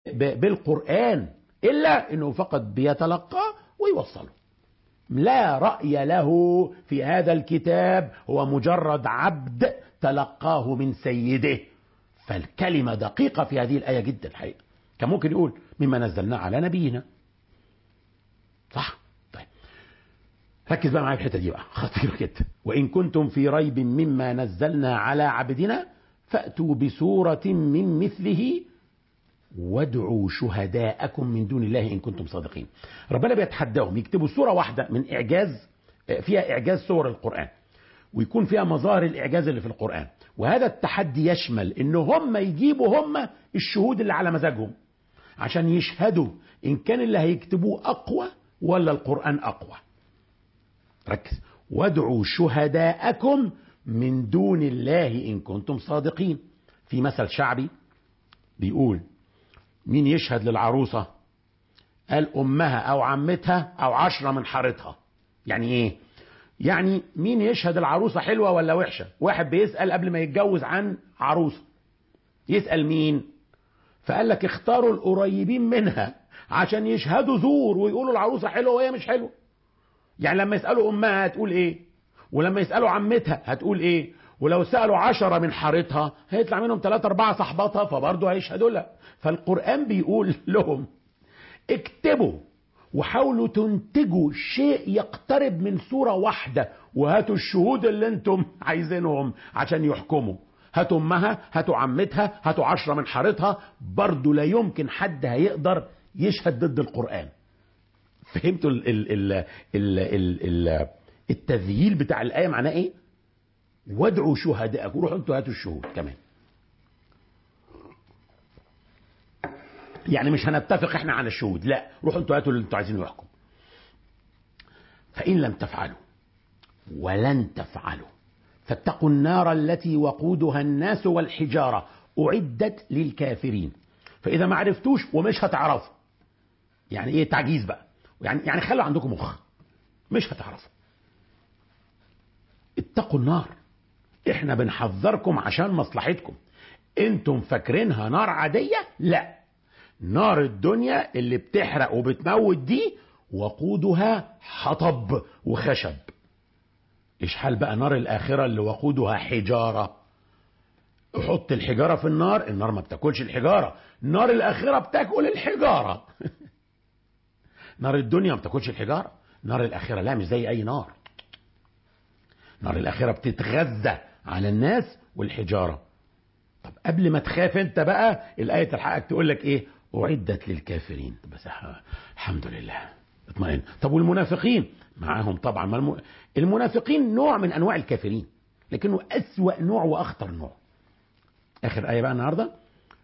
بالقرآن إلا أنه فقط بيتلقاه ويوصله لا رأي له في هذا الكتاب هو مجرد عبد تلقاه من سيده فالكلمة دقيقة في هذه الآية جدا الحقيقة كان ممكن يقول مما نزلنا على نبينا صح طيب ركز بقى معايا في الحته دي بقى خطيره جدا وان كنتم في ريب مما نزلنا على عبدنا فاتوا بسوره من مثله وادعوا شهداءكم من دون الله ان كنتم صادقين ربنا بيتحداهم يكتبوا سوره واحده من اعجاز فيها اعجاز سور القران ويكون فيها مظاهر الاعجاز اللي في القران وهذا التحدي يشمل ان هم يجيبوا هم الشهود اللي على مزاجهم عشان يشهدوا ان كان اللي هيكتبوه اقوى ولا القران اقوى ركز وادعوا شهداءكم من دون الله ان كنتم صادقين في مثل شعبي بيقول مين يشهد للعروسه قال امها او عمتها او عشرة من حارتها يعني ايه يعني مين يشهد العروسه حلوه ولا وحشه واحد بيسال قبل ما يتجوز عن عروسه يسال مين فقال لك اختاروا القريبين منها عشان يشهدوا زور ويقولوا العروسه حلوه وهي مش حلوه يعني لما يسالوا امها هتقول ايه ولما يسالوا عمتها هتقول ايه ولو سالوا عشرة من حارتها هيطلع منهم ثلاثة أربعة صحباتها فبرضه هيشهدوا لها فالقرآن بيقول لهم اكتبوا وحاولوا تنتجوا شيء يقترب من صورة واحدة وهاتوا الشهود اللي انتم عايزينهم عشان يحكموا هاتوا امها هاتوا عمتها هاتوا عشرة من حارتها برضه لا يمكن حد هيقدر يشهد ضد القرآن فهمتوا ال ال ال ال ال ال التذييل بتاع الآية معناه ايه وادعوا شهداءكم روحوا انتوا هاتوا الشهود كمان يعني مش هنتفق احنا على الشهود لا روحوا انتوا هاتوا اللي انتوا عايزينه يحكم فإن لم تفعلوا ولن تفعلوا فاتقوا النار التي وقودها الناس والحجارة أعدت للكافرين فإذا ما عرفتوش ومش هتعرفوا يعني ايه تعجيز بقى يعني يعني خلوا عندكم مخ مش هتعرفوا اتقوا النار احنا بنحذركم عشان مصلحتكم انتم فاكرينها نار عادية لا نار الدنيا اللي بتحرق وبتموت دي وقودها حطب وخشب ايش حال بقى نار الاخرة اللي وقودها حجارة حط الحجارة في النار النار ما بتاكلش الحجارة نار الاخرة بتاكل الحجارة نار الدنيا ما بتاكلش الحجارة نار الاخرة لا مش زي اي نار نار الآخرة بتتغذى على الناس والحجارة طب قبل ما تخاف انت بقى الآية تلحقك تقول لك ايه أعدت للكافرين بس الحمد لله اطمئن طب والمنافقين معاهم طبعا ما الم... المنافقين نوع من أنواع الكافرين لكنه أسوأ نوع وأخطر نوع آخر آية بقى النهاردة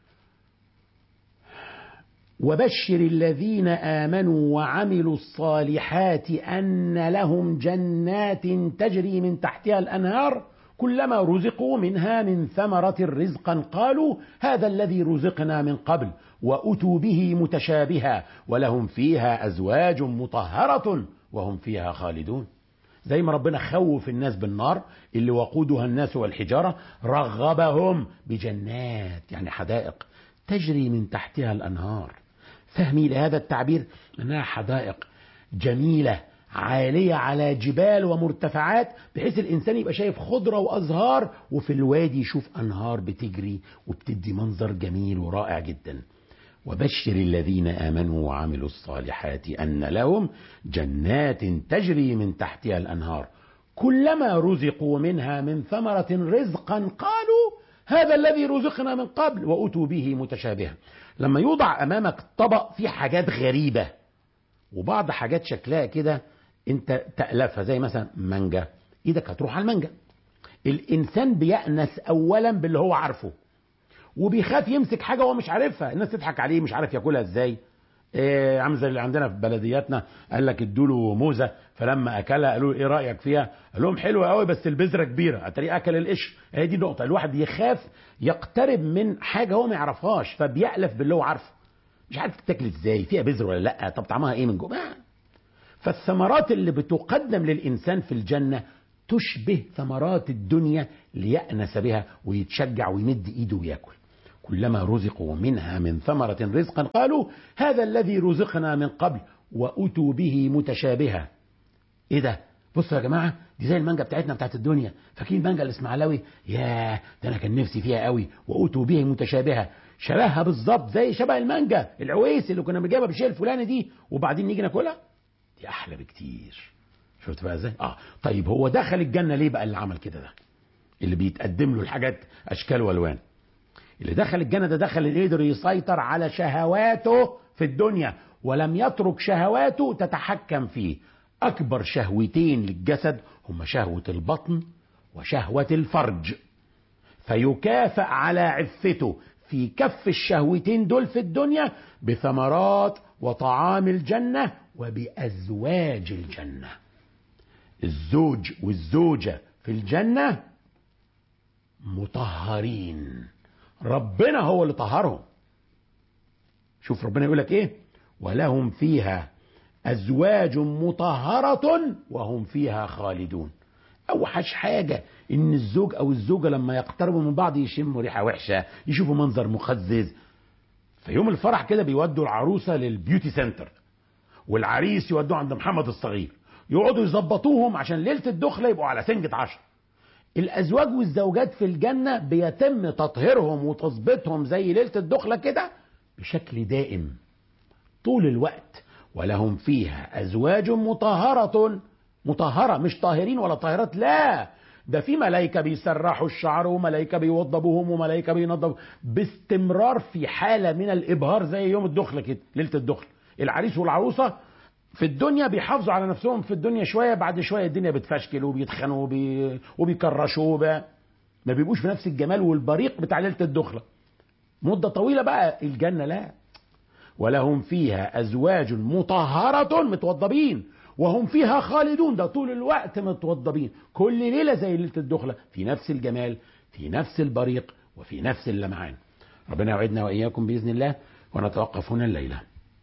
وبشر الذين آمنوا وعملوا الصالحات أن لهم جنات تجري من تحتها الأنهار كلما رزقوا منها من ثمرة رزقا قالوا هذا الذي رزقنا من قبل وأتوا به متشابها ولهم فيها أزواج مطهرة وهم فيها خالدون زي ما ربنا خوف الناس بالنار اللي وقودها الناس والحجارة رغبهم بجنات يعني حدائق تجري من تحتها الأنهار فهمي لهذا التعبير أنها حدائق جميلة عالية على جبال ومرتفعات بحيث الإنسان يبقى شايف خضرة وأزهار وفي الوادي يشوف أنهار بتجري وبتدي منظر جميل ورائع جدا وبشر الذين آمنوا وعملوا الصالحات أن لهم جنات تجري من تحتها الأنهار كلما رزقوا منها من ثمرة رزقا قالوا هذا الذي رزقنا من قبل وأتوا به متشابها لما يوضع أمامك طبق فيه حاجات غريبة وبعض حاجات شكلها كده انت تألفها زي مثلا مانجا ايدك هتروح على المانجا الانسان بيأنس اولا باللي هو عارفه وبيخاف يمسك حاجه هو مش عارفها الناس تضحك عليه مش عارف ياكلها ازاي إيه عامل زي اللي عندنا في بلدياتنا قال لك ادوا له موزه فلما اكلها قالوا له ايه رايك فيها؟ قال لهم حلوه قوي بس البذره كبيره اتاري اكل القشر هي دي النقطه الواحد يخاف يقترب من حاجه هو ما يعرفهاش فبيألف باللي هو عارفه مش عارف تتاكل ازاي فيها بذر ولا لا طب طعمها ايه من جوه فالثمرات اللي بتقدم للانسان في الجنه تشبه ثمرات الدنيا ليأنس بها ويتشجع ويمد ايده وياكل كلما رزقوا منها من ثمرة رزقا قالوا هذا الذي رزقنا من قبل وأتوا به متشابها إيه ده بصوا يا جماعة دي زي المانجا بتاعتنا بتاعت الدنيا فاكرين المانجا الإسماعيلاوي ياه ده أنا كان نفسي فيها قوي وأتوا به متشابهة شبهها بالظبط زي شبه المانجا العويس اللي كنا بنجيبها بالشيء الفلاني دي وبعدين نيجي ناكلها دي أحلى بكتير شفت بقى ازاي؟ اه طيب هو دخل الجنة ليه بقى اللي عمل كده ده؟ اللي بيتقدم له الحاجات أشكال وألوان اللي دخل الجنة ده دخل اللي يقدر يسيطر على شهواته في الدنيا ولم يترك شهواته تتحكم فيه أكبر شهوتين للجسد هما شهوة البطن وشهوة الفرج فيكافئ على عفته في كف الشهوتين دول في الدنيا بثمرات وطعام الجنة وبأزواج الجنة الزوج والزوجة في الجنة مطهرين ربنا هو اللي طهرهم شوف ربنا يقول لك ايه ولهم فيها ازواج مطهرة وهم فيها خالدون اوحش حاجة ان الزوج او الزوجة لما يقتربوا من بعض يشموا ريحة وحشة يشوفوا منظر مخزز في يوم الفرح كده بيودوا العروسة للبيوتي سنتر والعريس يودوه عند محمد الصغير يقعدوا يظبطوهم عشان ليلة الدخلة يبقوا على سنجة عشر الازواج والزوجات في الجنه بيتم تطهيرهم وتظبيطهم زي ليله الدخله كده بشكل دائم طول الوقت ولهم فيها ازواج مطهره مطهره مش طاهرين ولا طاهرات لا ده في ملائكة بيسرحوا الشعر وملائكة بيوضبوهم وملائكة بينضفوا باستمرار في حالة من الإبهار زي يوم الدخلة كده ليلة الدخلة العريس والعروسة في الدنيا بيحافظوا على نفسهم في الدنيا شويه بعد شويه الدنيا بتفشكل وبيتخنوا وبي... وبيكرشوا وب... ما بيبقوش في نفس الجمال والبريق بتاع ليله الدخله مده طويله بقى الجنه لا ولهم فيها ازواج مطهره متوضبين وهم فيها خالدون ده طول الوقت متوضبين كل ليله زي ليله الدخله في نفس الجمال في نفس البريق وفي نفس اللمعان ربنا يوعدنا واياكم باذن الله ونتوقف هنا الليله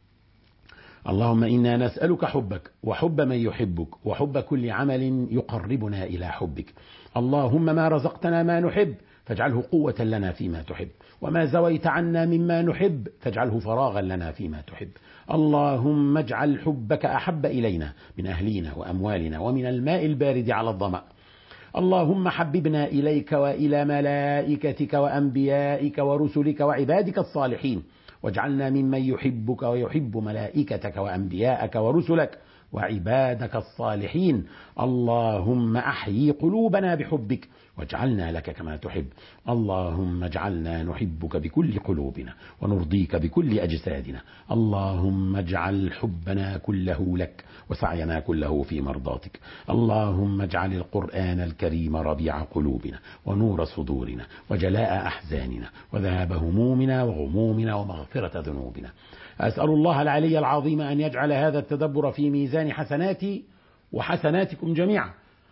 اللهم انا نسالك حبك وحب من يحبك وحب كل عمل يقربنا الى حبك اللهم ما رزقتنا ما نحب فاجعله قوه لنا فيما تحب وما زويت عنا مما نحب فاجعله فراغا لنا فيما تحب اللهم اجعل حبك احب الينا من اهلينا واموالنا ومن الماء البارد على الظما اللهم حببنا اليك والى ملائكتك وانبيائك ورسلك وعبادك الصالحين واجعلنا ممن يحبك ويحب ملائكتك وانبياءك ورسلك وعبادك الصالحين اللهم احيي قلوبنا بحبك واجعلنا لك كما تحب اللهم اجعلنا نحبك بكل قلوبنا ونرضيك بكل اجسادنا اللهم اجعل حبنا كله لك وسعينا كله في مرضاتك اللهم اجعل القران الكريم ربيع قلوبنا ونور صدورنا وجلاء احزاننا وذهاب همومنا وغمومنا ومغفره ذنوبنا اسال الله العلي العظيم ان يجعل هذا التدبر في ميزان حسناتي وحسناتكم جميعا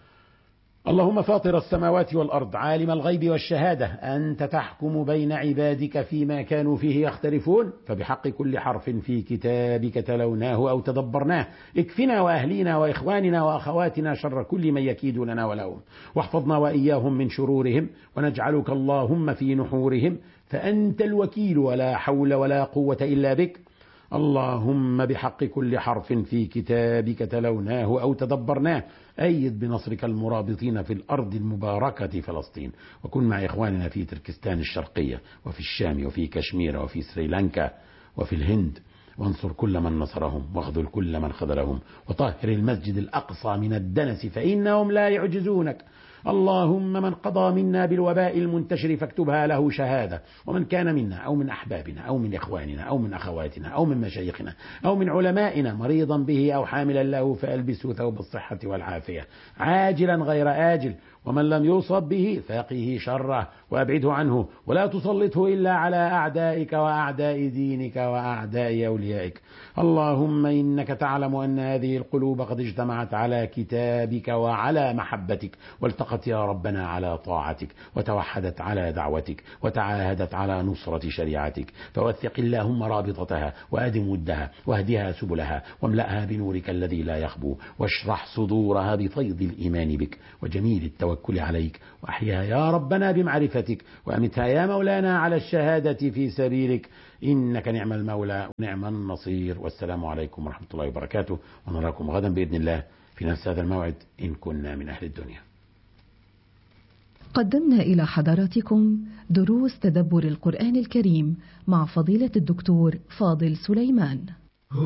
اللهم فاطر السماوات والارض عالم الغيب والشهاده انت تحكم بين عبادك فيما كانوا فيه يختلفون فبحق كل حرف في كتابك تلوناه او تدبرناه اكفنا واهلينا واخواننا واخواتنا شر كل من يكيد لنا ولهم واحفظنا واياهم من شرورهم ونجعلك اللهم في نحورهم فانت الوكيل ولا حول ولا قوه الا بك اللهم بحق كل حرف في كتابك تلوناه او تدبرناه ايد بنصرك المرابطين في الارض المباركه فلسطين وكن مع اخواننا في تركستان الشرقيه وفي الشام وفي كشمير وفي سريلانكا وفي الهند وانصر كل من نصرهم واخذل كل من خذلهم وطهر المسجد الاقصى من الدنس فانهم لا يعجزونك اللهم من قضى منا بالوباء المنتشر فاكتبها له شهاده ومن كان منا او من احبابنا او من اخواننا او من اخواتنا او من مشايخنا او من علمائنا مريضا به او حاملا له فالبسه ثوب الصحه والعافيه عاجلا غير اجل ومن لم يصب به فقه شره وابعده عنه ولا تسلطه الا على اعدائك واعداء دينك واعداء اوليائك اللهم انك تعلم ان هذه القلوب قد اجتمعت على كتابك وعلى محبتك والتقت وصدقت يا ربنا على طاعتك وتوحدت على دعوتك وتعاهدت على نصرة شريعتك فوثق اللهم رابطتها وأدم ودها واهدها سبلها واملأها بنورك الذي لا يخبو واشرح صدورها بفيض الإيمان بك وجميل التوكل عليك وأحيها يا ربنا بمعرفتك وأمتها يا مولانا على الشهادة في سبيلك إنك نعم المولى ونعم النصير والسلام عليكم ورحمة الله وبركاته ونراكم غدا بإذن الله في نفس هذا الموعد إن كنا من أهل الدنيا قدمنا إلى حضراتكم دروس تدبر القرآن الكريم مع فضيلة الدكتور فاضل سليمان